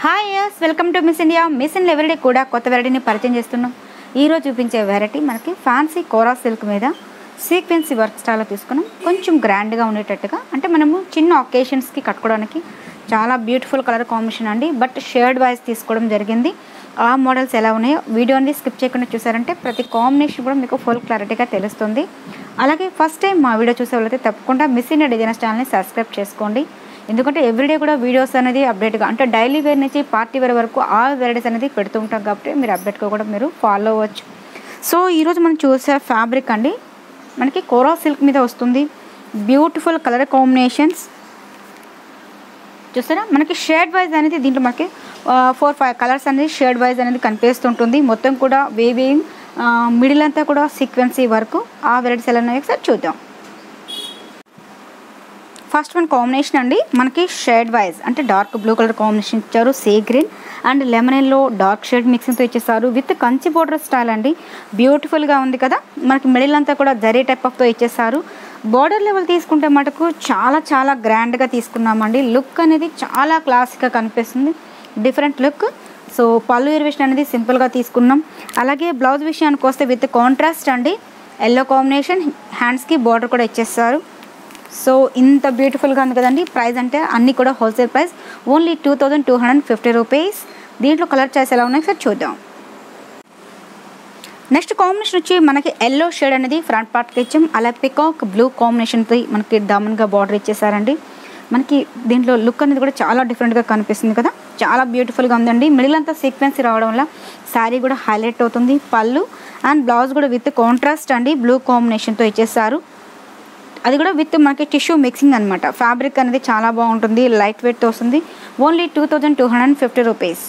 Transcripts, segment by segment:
hi yes welcome to Miss India Miss India everyday కూడా కొత్త వెరైటీని పరిచయం చేస్తున్నాం ఈరోజు చూపించే వెరైటీ మనకి ఫ్యాన్సీ కోరా సిల్క్ మీద సీక్వెన్సీ వర్క్ స్టైల్లో తీసుకున్నాం కొంచెం గ్రాండ్గా ఉండేటట్టుగా అంటే మనము చిన్న ఒకేషన్స్కి కట్టుకోవడానికి చాలా బ్యూటిఫుల్ కలర్ కాంబినేషన్ అండి బట్ షేడ్ వైజ్ తీసుకోవడం జరిగింది ఆ మోడల్స్ ఎలా ఉన్నాయో వీడియోని స్కిప్ చేయకుండా చూసారంటే ప్రతి కాంబినేషన్ కూడా మీకు ఫుల్ క్లారిటీగా తెలుస్తుంది అలాగే ఫస్ట్ టైం మా వీడియో చూసే వాళ్ళైతే తప్పకుండా మిస్ ఇండియా డిజైనర్స్ ఛానల్ని సబ్స్క్రైబ్ చేసుకోండి ఎందుకంటే ఎవ్రీడే కూడా వీడియోస్ అనేది అప్డేట్గా అంటే డైలీ వేర్ నుంచి పార్టీ వేర్ వరకు ఆల్ వెరైటీస్ అనేది పెడుతూ ఉంటాం కాబట్టి మీరు అప్డేట్గా కూడా మీరు ఫాలో అవ్వచ్చు సో ఈరోజు మనం చూసే ఫ్యాబ్రిక్ అండి మనకి కోరా సిల్క్ మీద వస్తుంది బ్యూటిఫుల్ కలర్ కాంబినేషన్స్ చూస్తారా మనకి షేడ్ వైజ్ అనేది దీంట్లో మనకి ఫోర్ ఫైవ్ కలర్స్ అనేది షేడ్ వైజ్ అనేది కనిపిస్తుంటుంది మొత్తం కూడా వేవింగ్ మిడిల్ అంతా కూడా సీక్వెన్సీ వరకు ఆ వెరైటీస్ ఎలా ఉన్నాయో ఒకసారి చూద్దాం ఫస్ట్ వన్ కాంబినేషన్ అండి మనకి షేడ్ వైజ్ అంటే డార్క్ బ్లూ కలర్ కాంబినేషన్ ఇచ్చారు sea green and lemon yellow dark shade మిక్సింగ్తో ఇచ్చేసారు విత్ కంచి బోర్డర్ స్టైల్ అండి బ్యూటిఫుల్గా ఉంది కదా మనకి మిడిల్ అంతా కూడా జరీ టైప్ ఆఫ్తో ఇచ్చేసారు బోర్డర్ లెవెల్ తీసుకుంటే మటుకు చాలా చాలా గ్రాండ్గా తీసుకున్నామండి లుక్ అనేది చాలా క్లాసిక్గా కనిపిస్తుంది డిఫరెంట్ లుక్ సో పళ్ళు ఇరివేషన్ అనేది సింపుల్గా తీసుకున్నాం అలాగే బ్లౌజ్ విషయానికి వస్తే విత్ కాంట్రాస్ట్ అండి ఎల్లో కాంబినేషన్ హ్యాండ్స్కి బార్డర్ కూడా ఇచ్చేస్తారు సో ఇంత బ్యూటిఫుల్గా ఉంది కదండి ప్రైస్ అంటే అన్నీ కూడా wholesale price only two thousand two hundred fifty rupees దీంట్లో కలర్ చాయిస్ ఎలా ఉన్నాయి సార్ చూద్దాం నెక్స్ట్ కాంబినేషన్ వచ్చి మనకి ఎల్లో షేడ్ అనేది ఫ్రంట్ పార్ట్కి ఇచ్చాం అలా పికాక్ బ్లూ కాంబినేషన్తో మనకి డమన్గా బార్డర్ ఇచ్చేసారండి మనకి దీంట్లో లుక్ అనేది కూడా చాలా డిఫరెంట్గా కనిపిస్తుంది కదా చాలా బ్యూటిఫుల్గా ఉందండి మిడిల్ అంతా సీక్వెన్సీ రావడం వల్ల శారీ కూడా హైలైట్ అవుతుంది పళ్ళు అండ్ బ్లౌజ్ కూడా విత్ కాంట్రాస్ట్ అండి బ్లూ కాంబినేషన్తో ఇచ్చేసారు అది కూడా విత్ మనకి టిష్యూ మిక్సింగ్ అనమాట ఫ్యాబ్రిక్ అనేది చాలా బాగుంటుంది లైట్ వెయిట్తో వస్తుంది only two thousand two hundred fifty rupees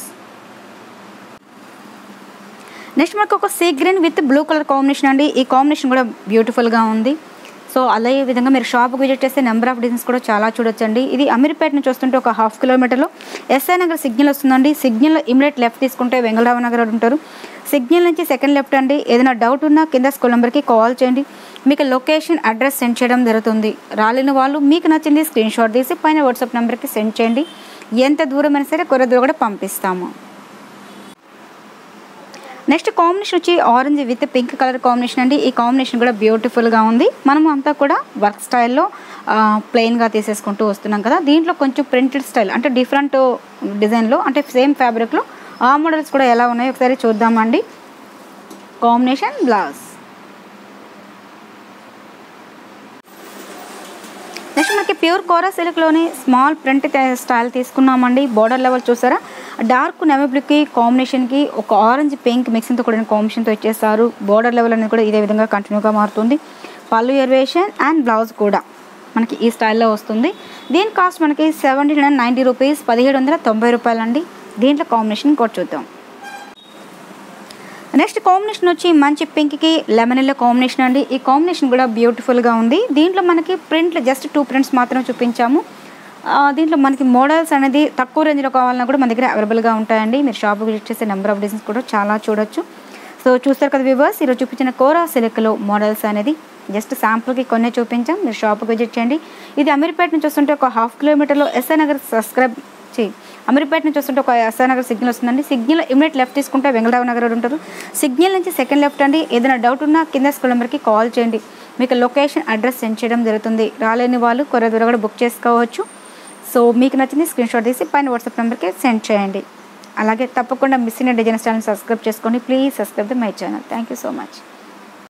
next మనకు ఒక sea green with blue colour combination అండి ఈ కాంబినేషన్ కూడా బ్యూటిఫుల్గా ఉంది సో అదే విధంగా మీరు షాప్కి విజిట్ చేస్తే నెంబర్ ఆఫ్ డిజైన్స్ కూడా చాలా చూడొచ్చండి ఇది అమీర్పేట నుంచి వస్తుంటే ఒక హాఫ్ కిలోమీటర్లో ఎస్ఐ నగర్ సిగ్నల్ వస్తుందండి సిగ్నల్ ఇమీడియట్ లెఫ్ట్ తీసుకుంటే వెంగళరావు నగర్ ఉంటారు సిగ్నల్ నుంచి సెకండ్ లెఫ్ట్ అండి ఏదైనా డౌట్ ఉన్నా కింద స్కూల్ నెంబర్కి కాల్ చేయండి మీకు లొకేషన్ అడ్రస్ సెండ్ చేయడం జరుగుతుంది రాలేని వాళ్ళు మీకు నచ్చింది స్క్రీన్ షాట్ తీసి పైన వాట్సాప్ నెంబర్కి సెండ్ చేయండి ఎంత దూరమైనా సరే కొర దూరం కూడా పంపిస్తాము నెక్స్ట్ కాంబినేషన్ వచ్చి orange with pink colour combination అండి ఈ కాంబినేషన్ కూడా బ్యూటిఫుల్గా ఉంది మనం అంతా కూడా వర్క్ స్టైల్లో ప్లెయిన్గా తీసేసుకుంటూ వస్తున్నాం కదా దీంట్లో కొంచెం ప్రింటెడ్ స్టైల్ అంటే డిఫరెంట్ డిజైన్లో అంటే సేమ్ ఫ్యాబ్రిక్లో ఆ మోడల్స్ కూడా ఎలా ఉన్నాయో ఒకసారి చూద్దామండి కాంబినేషన్ బ్లౌజ్ నెక్స్ట్ మనకి ప్యూర్ కోరా సిల్క్లోని స్మాల్ ప్రింట్ స్టైల్ తీసుకున్నామండి బోర్డర్ లెవెల్ చూసారా డార్క్ నెవీ బ్లూకి కాంబినేషన్కి ఒక ఆరెంజ్ పింక్ మిక్సింగ్తో కూడిన కాంబినేషన్తో ఇచ్చేస్తారు బోర్డర్ లెవెల్ అనేది కూడా ఇదే విధంగా కంటిన్యూగా మారుతుంది పళ్ళు ఎర్వేషన్ అండ్ బ్లౌజ్ కూడా మనకి ఈ స్టైల్లో వస్తుంది దీని కాస్ట్ మనకి సెవెంటీన్ హండ్రెడ్ నైంటీ రూపీస్ పదిహేడు వందల తొంభై రూపాయలండి దీంట్లో కాంబినేషన్ కూడా చూద్దాం నెక్స్ట్ కాంబినేషన్ వచ్చి మంచి పింక్కి లెమన్ ఎల్లో కాంబినేషన్ అండి ఈ కాంబినేషన్ కూడా బ్యూటిఫుల్గా ఉంది దీంట్లో మనకి ప్రింట్లు జస్ట్ టూ ప్రింట్స్ మాత్రమే చూపించాము దీంట్లో మనకి మోడల్స్ అనేది తక్కువ రేంజ్లో కావాలన్నా కూడా మన దగ్గర అవైలబుల్గా ఉంటాయండి మీరు షాప్ విజిట్ చేసే నెంబర్ ఆఫ్ డిజైన్స్ కూడా చాలా చూడొచ్చు సో చూస్తారు కదా వివర్స్ ఈరోజు చూపించిన కోరా సిల్క్లో మోడల్స్ అనేది జస్ట్ శాంపుల్కి కొన్ని చూపించాం మీరు షాప్కి విజిట్ చేయండి ఇది అమీర్పేట నుంచి వస్తుంటే ఒక హాఫ్ కిలోమీటర్లో ఎస్ఐ నగర్ సబ్స్క్రైబ్ చేయి అమీర్పేట నుంచి వస్తుంటే ఒక ఎస్ఆర్ నగర్ సిగ్నల్ వస్తుందండి సిగ్నల్ ఇమీడియట్ లెఫ్ట్ తీసుకుంటే వెంగళరావు నగర్ ఉంటారు సిగ్నల్ నుంచి సెకండ్ లెఫ్ట్ అండి ఏదైనా డౌట్ ఉన్నా కింద స్కూల్ నెంబర్కి కాల్ చేయండి మీకు లొకేషన్ అడ్రస్ సెండ్ చేయడం జరుగుతుంది రాలేని వాళ్ళు కొర దూరం కూడా బుక్ చేసుకోవచ్చు సో మీకు నచ్చింది స్క్రీన్ షాట్ తీసి పైన వాట్సాప్ నెంబర్కి సెండ్ చేయండి అలాగే తప్పకుండా మిస్ అయిన డిజైన్ ఛానల్ సబ్స్క్రైబ్ చేసుకోండి please subscribe the my channel thank you so much